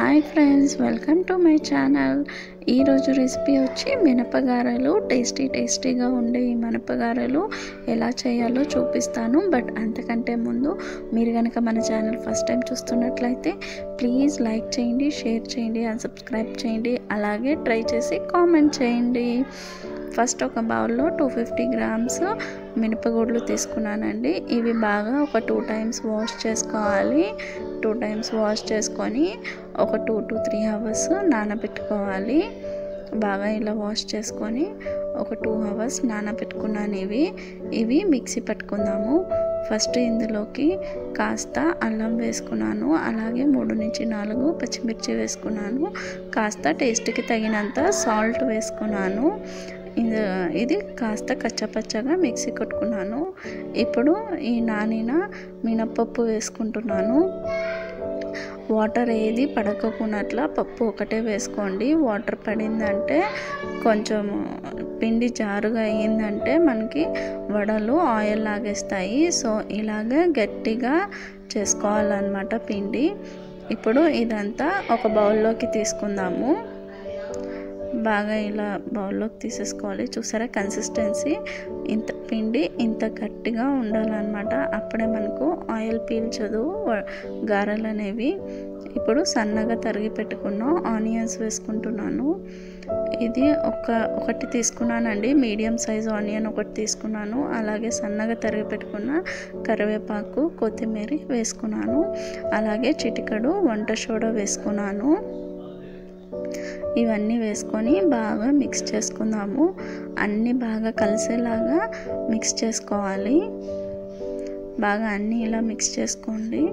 hi friends welcome to my channel ఈరోజు recipe వచ్చి మినపగారెలు టేస్టీ టేస్టీగా ఉండే ఈ మినపగారెలు ఎలా చేయాలో చూపిస్తాను బట్ అంతకంటే ముందు మీరు కనుక మన ఛానల్ ఫస్ట్ టైం చూస్తున్నట్లయితే ప్లీజ్ లైక్ చేయండి షేర్ చేయండి అండ్ సబ్స్క్రైబ్ చేయండి అలాగే ట్రై చేసి కామెంట్ చేయండి ఫస్ట్ ఒక బౌల్లో టూ ఫిఫ్టీ గ్రామ్స్ మినపగుడ్లు తీసుకున్నానండి ఇవి బాగా ఒక టూ టైమ్స్ వాష్ చేసుకోవాలి టూ టైమ్స్ వాష్ చేసుకొని ఒక టూ టు త్రీ అవర్స్ నానబెట్టుకోవాలి బాగా ఇలా వాష్ చేసుకొని ఒక టూ అవర్స్ నానబెట్టుకున్నాను ఇవి ఇవి మిక్సీ పట్టుకుందాము ఫస్ట్ ఇందులోకి కాస్త అల్లం వేసుకున్నాను అలాగే మూడు నుంచి నాలుగు పచ్చిమిర్చి వేసుకున్నాను కాస్త టేస్ట్కి తగినంత సాల్ట్ వేసుకున్నాను ఇది కాస్త కచ్చపచ్చగా మిక్సీ కొట్టుకున్నాను ఇప్పుడు ఈ నానిన మినపప్పు వేసుకుంటున్నాను వాటర్ ఏది పడకపోనట్ల పప్పు ఒకటే వేసుకోండి వాటర్ పడిందంటే కొంచెం పిండి జారుగా అయ్యిందంటే మనకి వడలు ఆయిల్ లాగేస్తాయి సో ఇలాగ గట్టిగా చేసుకోవాలన్నమాట పిండి ఇప్పుడు ఇదంతా ఒక బౌల్లోకి తీసుకుందాము బాగా ఇలా బౌల్లోకి తీసేసుకోవాలి చూసారా కన్సిస్టెన్సీ ఇంత పిండి ఇంత గట్టిగా ఉండాలన్నమాట అప్పుడే మనకు ఆయిల్ పీల్చదు గారెలు అనేవి ఇప్పుడు సన్నగా తరిగి పెట్టుకున్న ఆనియన్స్ వేసుకుంటున్నాను ఇది ఒక ఒకటి తీసుకున్నానండి మీడియం సైజ్ ఆనియన్ ఒకటి తీసుకున్నాను అలాగే సన్నగా తరిగి పెట్టుకున్న కరివేపాకు కొత్తిమీర వేసుకున్నాను అలాగే చిటికడు వంట సోడా వేసుకున్నాను ఇవన్నీ వేసుకొని బాగా మిక్స్ చేసుకుందాము అన్నీ బాగా కలిసేలాగా మిక్స్ చేసుకోవాలి బాగా అన్నీ ఇలా మిక్స్ చేసుకోండి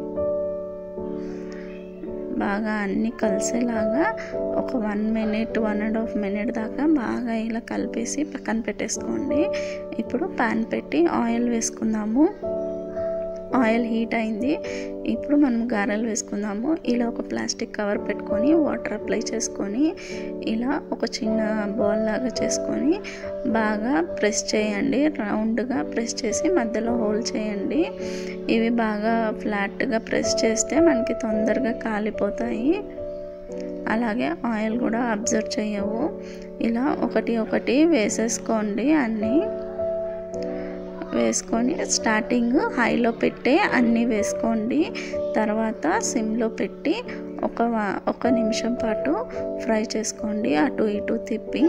బాగా అన్నీ కలిసేలాగా ఒక one minute one and half minute దాకా బాగా ఇలా కలిపేసి పక్కన పెట్టేసుకోండి ఇప్పుడు ప్యాన్ పెట్టి ఆయిల్ వేసుకుందాము ఆయిల్ హీట్ అయింది ఇప్పుడు మనం గారెలు వేసుకుందాము ఇలా ఒక ప్లాస్టిక్ కవర్ పెట్టుకొని వాటర్ అప్లై చేసుకొని ఇలా ఒక చిన్న బాల్ లాగా చేసుకొని బాగా ప్రెస్ చేయండి రౌండ్గా ప్రెస్ చేసి మధ్యలో హోల్ చేయండి ఇవి బాగా ఫ్లాట్గా ప్రెస్ చేస్తే మనకి తొందరగా కాలిపోతాయి అలాగే ఆయిల్ కూడా అబ్జర్వ్ చేయవు ఇలా ఒకటి ఒకటి వేసేసుకోండి అన్నీ వేసుకొని స్టార్టింగ్ హైలో పెట్టే అన్నీ వేసుకోండి తర్వాత సిమ్లో పెట్టి ఒక ఒక నిమిషం పాటు ఫ్రై చేసుకోండి అటు ఇటు తిప్పి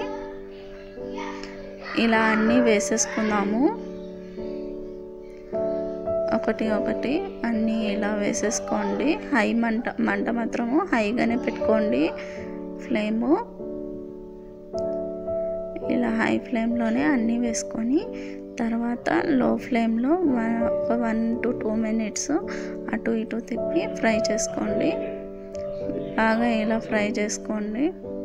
ఇలా అన్నీ వేసేసుకుందాము ఒకటి ఒకటి అన్నీ ఇలా వేసేసుకోండి హై మంట మంట మాత్రము హైగానే పెట్టుకోండి ఫ్లేము ఇలా హై ఫ్లేమ్లోనే అన్నీ వేసుకొని తర్వాత లో ఫ్లేమ్లో ఒక వన్ టు టూ మినిట్స్ అటు ఇటు తిప్పి ఫ్రై చేసుకోండి బాగా ఇలా ఫ్రై చేసుకోండి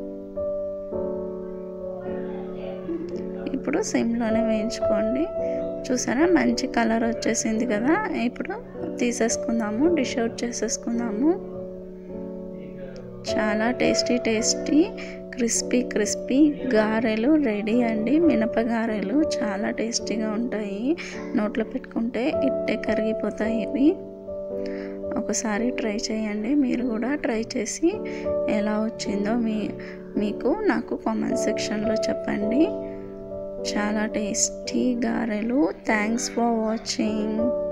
ఇప్పుడు సిమ్లోనే వేయించుకోండి చూసారా మంచి కలర్ వచ్చేసింది కదా ఇప్పుడు తీసేసుకుందాము డిష్ అవుట్ చేసేసుకుందాము చాలా టేస్టీ టేస్టీ క్రిస్పీ క్రిస్పీ గారెలు రెడీ అండి మినపగారెలు చాలా టేస్టీగా ఉంటాయి నోట్లో పెట్టుకుంటే ఇట్టే కరిగిపోతాయి ఇవి ఒకసారి ట్రై చేయండి మీరు కూడా ట్రై చేసి ఎలా వచ్చిందో మీ మీకు నాకు కామెంట్ సెక్షన్లో చెప్పండి చాలా టేస్టీ గారెలు థ్యాంక్స్ ఫర్ వాచింగ్